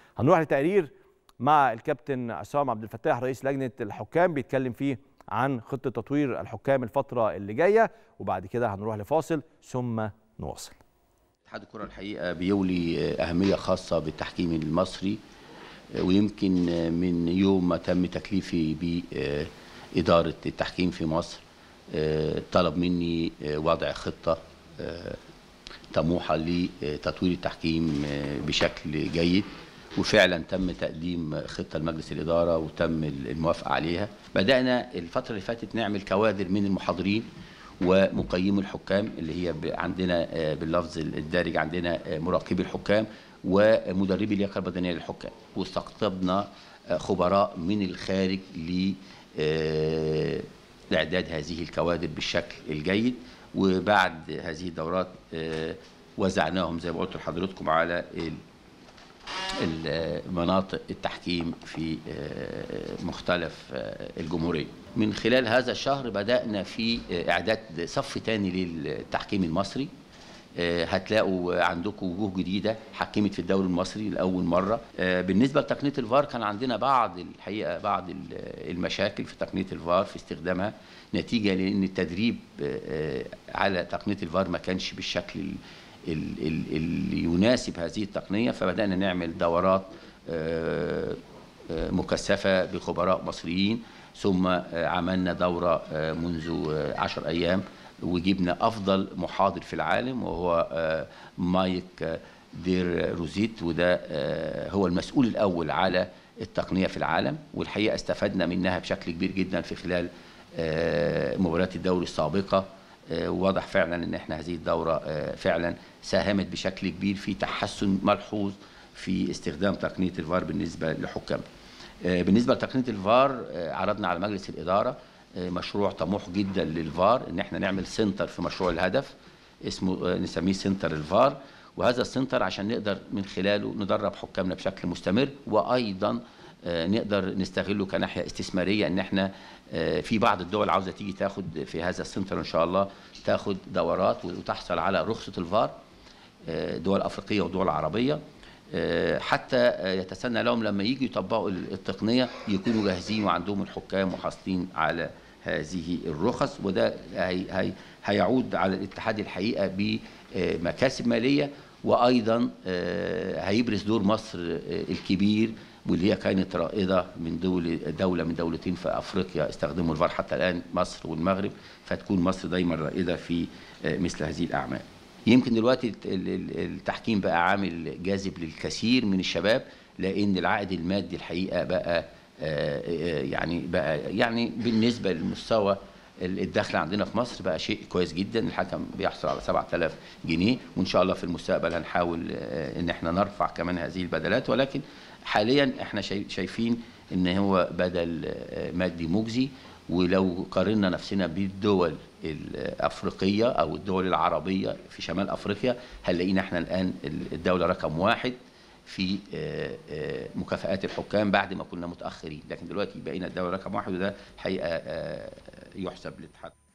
هنروح لتقرير مع الكابتن عصام عبد الفتاح رئيس لجنه الحكام بيتكلم فيه عن خطه تطوير الحكام الفتره اللي جايه وبعد كده هنروح لفاصل ثم نواصل اتحاد الكرة الحقيقة بيولي أهمية خاصة بالتحكيم المصري ويمكن من يوم ما تم تكليفي بإدارة التحكيم في مصر طلب مني وضع خطة طموحة لتطوير التحكيم بشكل جيد وفعلا تم تقديم خطة لمجلس الإدارة وتم الموافقة عليها بدأنا الفترة اللي فاتت نعمل كوادر من المحاضرين ومقيم الحكام اللي هي عندنا باللفظ الدارج عندنا مراقبي الحكام ومدربي اللياقه البدنيه للحكام واستقطبنا خبراء من الخارج لاعداد هذه الكوادر بالشكل الجيد وبعد هذه الدورات وزعناهم زي ما قلت لحضرتكم على مناطق التحكيم في مختلف الجمهورية من خلال هذا الشهر بدأنا في إعداد صف تاني للتحكيم المصري هتلاقوا عندكم وجوه جديدة حكمت في الدوري المصري لأول مرة بالنسبة لتقنية الفار كان عندنا بعض الحقيقة بعض المشاكل في تقنية الفار في استخدامها نتيجة لأن التدريب على تقنية الفار ما كانش بالشكل اللي يناسب هذه التقنية فبدأنا نعمل دورات مكثفة بخبراء مصريين ثم عملنا دورة منذ عشر أيام وجبنا أفضل محاضر في العالم وهو مايك دير روزيت وده هو المسؤول الأول على التقنية في العالم والحقيقة استفدنا منها بشكل كبير جدا في خلال مباريات الدوري السابقة واضح فعلا ان احنا هذه الدوره فعلا ساهمت بشكل كبير في تحسن ملحوظ في استخدام تقنيه الفار بالنسبه لحكام. بالنسبه لتقنيه الفار عرضنا على مجلس الاداره مشروع طموح جدا للفار ان احنا نعمل سنتر في مشروع الهدف اسمه نسميه سنتر الفار وهذا السنتر عشان نقدر من خلاله ندرب حكامنا بشكل مستمر وايضا نقدر نستغله كناحيه استثماريه ان احنا في بعض الدول عاوزه تيجي تاخد في هذا السنتر ان شاء الله تاخد دورات وتحصل على رخصه الفار دول افريقيه ودول عربيه حتى يتسنى لهم لما يجوا يطبقوا التقنيه يكونوا جاهزين وعندهم الحكام وحاصلين على هذه الرخص وده هي هي هيعود على الاتحاد الحقيقه بمكاسب ماليه وايضا هيبرز دور مصر الكبير واللي هي كانت رائده من دول دوله من دولتين في افريقيا استخدموا الفار حتى الان مصر والمغرب فتكون مصر دايما رائده في مثل هذه الاعمال. يمكن دلوقتي التحكيم بقى عامل جاذب للكثير من الشباب لان العائد المادي الحقيقه بقى يعني بقى يعني بالنسبه للمستوى الدخل عندنا في مصر بقى شيء كويس جدا الحكم بيحصل على 7000 جنيه وان شاء الله في المستقبل هنحاول ان احنا نرفع كمان هذه البدلات ولكن حاليا احنا شايفين ان هو بدل مادي مجزي ولو قارنا نفسنا بالدول الافريقيه او الدول العربيه في شمال افريقيا هنلاقينا احنا الان الدوله رقم واحد في مكافآت الحكام بعد ما كنا متاخرين لكن دلوقتي بقينا الدوله رقم واحد وده حقيقه يحسب للاتحاد